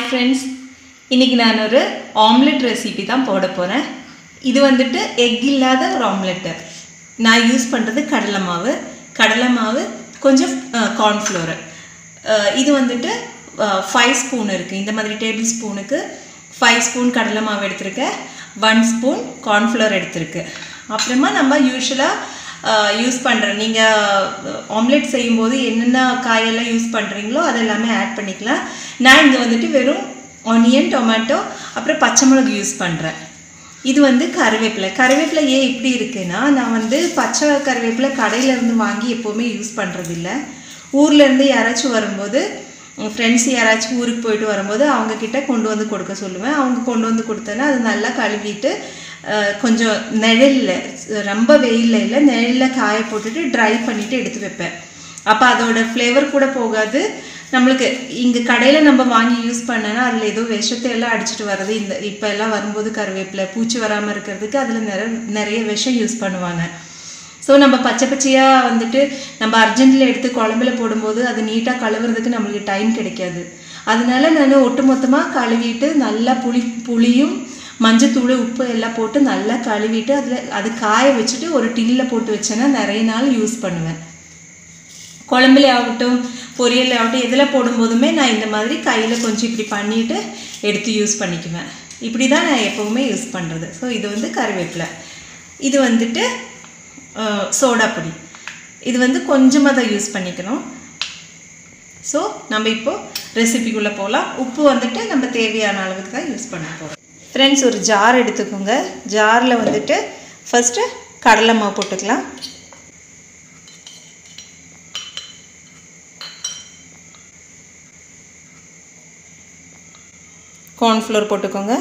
friends இன்றைக்கி நான் ஒரு ஆம்லெட் ரெசிபி தான் போட போகிறேன் இது வந்துட்டு எக் இல்லாத ஒரு ஆம்லெட்டு நான் யூஸ் பண்ணுறது கடலை மாவு கடலை மாவு கொஞ்சம் கார்ன்ஃப்ளோரு இது வந்துட்டு ஃபைவ் ஸ்பூன் இருக்குது இந்த மாதிரி டேபிள் ஸ்பூனுக்கு ஃபைவ் ஸ்பூன் கடலை மாவு எடுத்திருக்கேன் ஒன் ஸ்பூன் கார்ன்ஃப்ளவர் எடுத்திருக்கு அப்புறமா நம்ம யூஸ்வலாக யூஸ் பண்ணுறேன் நீங்கள் ஆம்லெட் செய்யும்போது என்னென்ன காயெல்லாம் யூஸ் பண்ணுறீங்களோ அது எல்லாமே ஆட் பண்ணிக்கலாம் நான் இங்கே வந்துட்டு வெறும் ஆனியன் டொமேட்டோ அப்புறம் பச்சை மிளகு யூஸ் பண்ணுறேன் இது வந்து கருவேப்பிலை கருவேப்பிலை ஏன் இப்படி இருக்குன்னா நான் வந்து பச்சை கருவேப்பிலை கடையிலேருந்து வாங்கி எப்போவுமே யூஸ் பண்ணுறதில்ல ஊர்லேருந்து யாராச்சும் வரும்போது ஃப்ரெண்ட்ஸ் யாராச்சும் ஊருக்கு போயிட்டு வரும்போது அவங்கக்கிட்ட கொண்டு வந்து கொடுக்க சொல்லுவேன் அவங்க கொண்டு வந்து கொடுத்தேன்னா அது நல்லா கழுவிட்டு கொஞ்சம் நிழலில் ரொம்ப வெயிலில் இல்லை நிழலில் காய போட்டுட்டு ட்ரை பண்ணிவிட்டு எடுத்து வைப்பேன் அப்போ அதோட ஃப்ளேவர் கூட போகாது நம்மளுக்கு இங்கே கடையில் நம்ம வாங்கி யூஸ் பண்ணனா அதில் ஏதோ விஷத்தை எல்லாம் அடிச்சுட்டு வர்றது இந்த இப்போ எல்லாம் வரும்போது கருவேப்பிலை பூச்சி வராமல் இருக்கிறதுக்கு அதில் நிறைய நிறைய விஷம் யூஸ் பண்ணுவாங்க ஸோ நம்ம பச்சை பச்சையாக வந்துட்டு நம்ம அர்ஜென்ட்டில் எடுத்து குழம்புல போடும்போது அது நீட்டாக கழுவுறதுக்கு நம்மளுக்கு டைம் கிடைக்காது அதனால நான் ஒட்டு மொத்தமாக கழுவிட்டு நல்லா புளி புளியும் மஞ்சத்தூள் உப்பு எல்லாம் போட்டு நல்லா கழுவிட்டு அதில் அது காய வச்சுட்டு ஒரு டின்னில் போட்டு வச்சேன்னா நிறைய நாள் யூஸ் பண்ணுவேன் குழம்புல ஆகட்டும் பொரியல் ஆகட்டும் எதில் போடும்போதுமே நான் இந்த மாதிரி கையில் கொஞ்சம் இப்படி பண்ணிவிட்டு எடுத்து யூஸ் பண்ணிக்குவேன் இப்படி தான் நான் எப்போவுமே யூஸ் பண்ணுறது ஸோ இது வந்து கருவேப்பிலை இது வந்துட்டு சோடா பொடி இது வந்து கொஞ்சமாக தான் யூஸ் பண்ணிக்கணும் ஸோ நம்ம இப்போது ரெசிபிக்குள்ளே போகலாம் உப்பு வந்துட்டு நம்ம தேவையான அளவுக்கு தான் யூஸ் பண்ண போகிறோம் ஃப்ரெண்ட்ஸ் ஒரு ஜார் எடுத்துக்கோங்க ஜாரில் வந்துட்டு ஃபஸ்ட்டு கடலை மாவு போட்டுக்கலாம் கார்ன்ஃப்ளோர் போட்டுக்கோங்க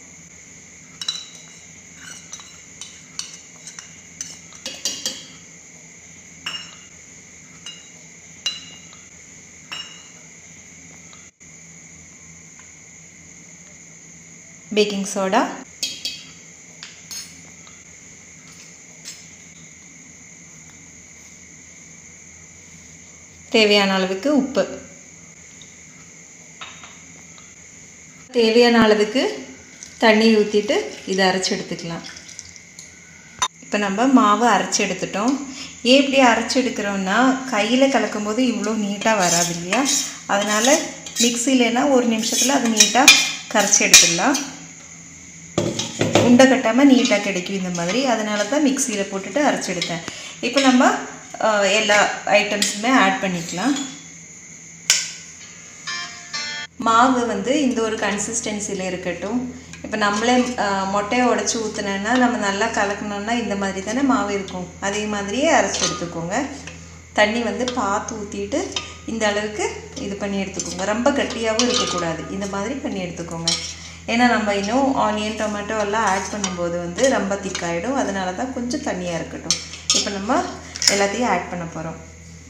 பேக்கிங் சோடா தேவையான அளவுக்கு உப்பு தேவையான அளவுக்கு தண்ணி ஊற்றிட்டு இதை அரைச்சி எடுத்துக்கலாம் இப்போ நம்ம மாவு அரைச்சி எடுத்துட்டோம் ஏன் இப்படி அரைச்சி எடுக்கிறோன்னா கையில் கலக்கும்போது இவ்வளோ நீட்டாக வராது இல்லையா அதனால் மிக்சிலனா ஒரு நிமிஷத்தில் அது நீட்டாக கரைச்சி எடுத்துடலாம் உண்டை கட்டாமல் நீட்டாக கிடைக்கும் இந்த மாதிரி அதனால தான் மிக்சியில் போட்டுட்டு அரைச்சி எடுத்தேன் இப்போ நம்ம எல்லா ஐட்டம்ஸுமே ஆட் பண்ணிக்கலாம் மாவு வந்து இந்த ஒரு கன்சிஸ்டன்சியில் இருக்கட்டும் இப்போ நம்மளே மொட்டையை உடச்சி ஊற்றுனேன்னா நம்ம நல்லா கலக்கணுன்னா இந்த மாதிரி தானே மாவு இருக்கும் அதே மாதிரியே அரைச்சி எடுத்துக்கோங்க தண்ணி வந்து பார்த்து ஊற்றிட்டு இந்த அளவுக்கு இது பண்ணி எடுத்துக்கோங்க ரொம்ப கட்டியாகவும் இருக்கக்கூடாது இந்த மாதிரி பண்ணி எடுத்துக்கோங்க ஏன்னா நம்ம இன்னும் ஆனியன் டொமேட்டோ எல்லாம் ஆட் பண்ணும்போது வந்து ரொம்ப திக்காயிடும் அதனால தான் கொஞ்சம் தண்ணியாக இருக்கட்டும் இப்போ நம்ம எல்லாத்தையும் ஆட் பண்ண போகிறோம்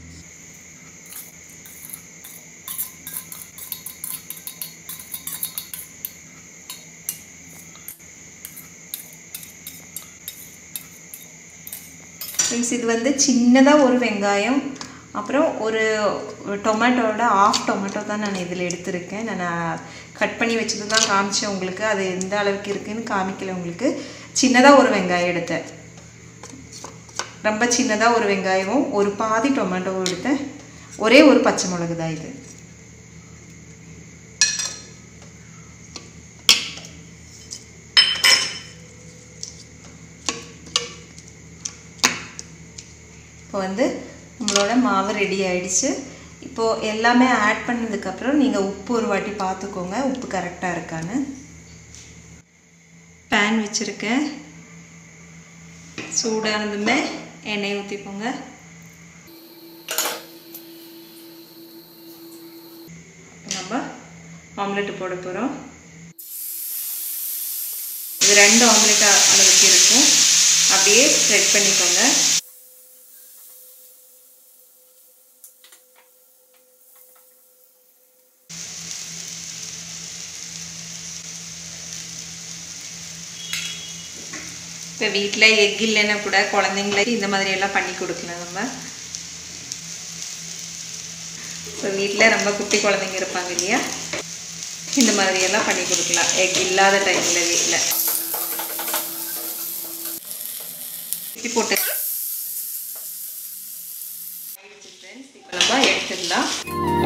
மீன்ஸ் இது வந்து சின்னதாக ஒரு வெங்காயம் அப்புறம் ஒரு டொமேட்டோட ஆஃப் டொமேட்டோ தான் நான் இதில் எடுத்திருக்கேன் நான் கட் பண்ணி வச்சது தான் காமிச்சேன் உங்களுக்கு அது எந்த அளவுக்கு இருக்குதுன்னு காமிக்கல உங்களுக்கு சின்னதாக ஒரு வெங்காயம் எடுத்தேன் ரொம்ப சின்னதாக ஒரு வெங்காயமும் ஒரு பாதி டொமேட்டோவும் எடுத்தேன் ஒரே ஒரு பச்சை மிளகு தான் இது இப்போ வந்து நம்மளோட மாவு ரெடி ஆயிடுச்சு இப்போது எல்லாமே ஆட் பண்ணதுக்கப்புறம் நீங்கள் உப்பு ஒரு வாட்டி பார்த்துக்கோங்க உப்பு கரெக்டாக இருக்கான்னு பேன் வச்சுருக்கேன் சூடானதுமே எண்ணெய் ஊற்றிக்கோங்க நம்ம ஆம்லெட்டு போட போகிறோம் இது ரெண்டு ஆம்லெட் அளவுக்கு இருக்கும் அப்படியே ஸ்ப்ரெட் பண்ணிக்கோங்க இப்போ வீட்டில் எக் இல்லைன்னா கூட குழந்தைங்களுக்கு இந்த மாதிரி எல்லாம் பண்ணி கொடுக்கலாம் நம்ம இப்போ வீட்டில் ரொம்ப குட்டி குழந்தைங்க இருப்பாங்க இல்லையா இந்த மாதிரியெல்லாம் பண்ணி கொடுக்கலாம் எக் இல்லாத டைமில் வீட்டில் இப்படி போட்டு இப்போ நம்ம எடுத்துடலாம்